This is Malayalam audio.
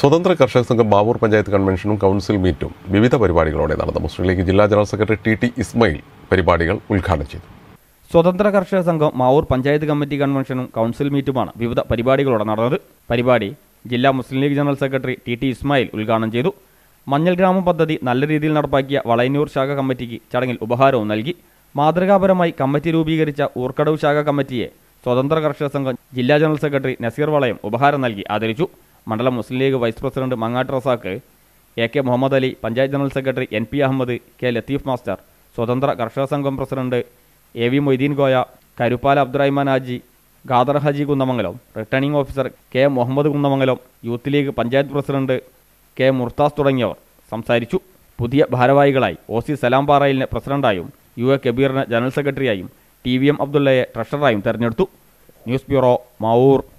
സ്വതന്ത്ര കർഷക സംഘം മാവൂർ പഞ്ചായത്ത് കൺവെൻഷനും കൗൺസിൽ മീറ്റും വിവിധ പരിപാടികളോടെ നടന്നു മുസ്ലിം ലീഗ് ജില്ലാ general secretary T T Ismail പരിപാടികൾ ഉദ്ഘാടനം ചെയ്തു സ്വതന്ത്ര കർഷക സംഘം മാവൂർ പഞ്ചായത്ത് കമ്മിറ്റി കൺവെൻഷനും കൗൺസിൽ മീറ്റുമാണ് വിവിധ പരിപാടികളോടെ നടന്നത് പരിപാടി ജില്ലാ Muslim League general secretary T T Ismail ഉദ്ഘാടനം ചെയ്തു മഞ്ഞൾ ഗ്രാമം പദ്ധതി നല്ല രീതിയിൽ നടപ്പാക്കിയ വളയന്നൂർ ശാഖ കമ്മിറ്റിക്ക് ചടങ്ങിൽ ഉപഹാരവും നൽകി മാതൃകാപരമായി കമ്മിറ്റി രൂപീകരിച്ച ഊർക്കടവ് ശാഖ കമ്മിറ്റിയെ സ്വതന്ത്ര കർഷക സംഘം ജില്ലാ ജനറൽ സെക്രട്ടറി നസീർ വളയം ഉപഹാരം നൽകി ആദരിച്ചു മണ്ഡലം Muslim League vice president Mangattu Razak A K Muhammad Ali panchayat general secretary N P Ahmed K Latheef master Swatantra Karshaka Sangham president A V Moideen Koya Karuppala Abdurahman Haji Khader Haji Kunnamangalam returning officer K Muhammad Kunnamangalam youth League panchayat president K Murthas തുടങ്ങിയവർ സംസാരിച്ചു പുതിയ ഭാരവാഹികളായി ഒ സി സലാം പാറയിലിനെ പ്രസിഡന്റായും യു എ കബീറിനെ ജനറൽ സെക്രട്ടറിയായും ടി വി എം അബ്ദുള്ളയെ ട്രഷററായും തെരഞ്ഞെടുത്തു ന്യൂസ് ബ്യൂറോ മാവൂർ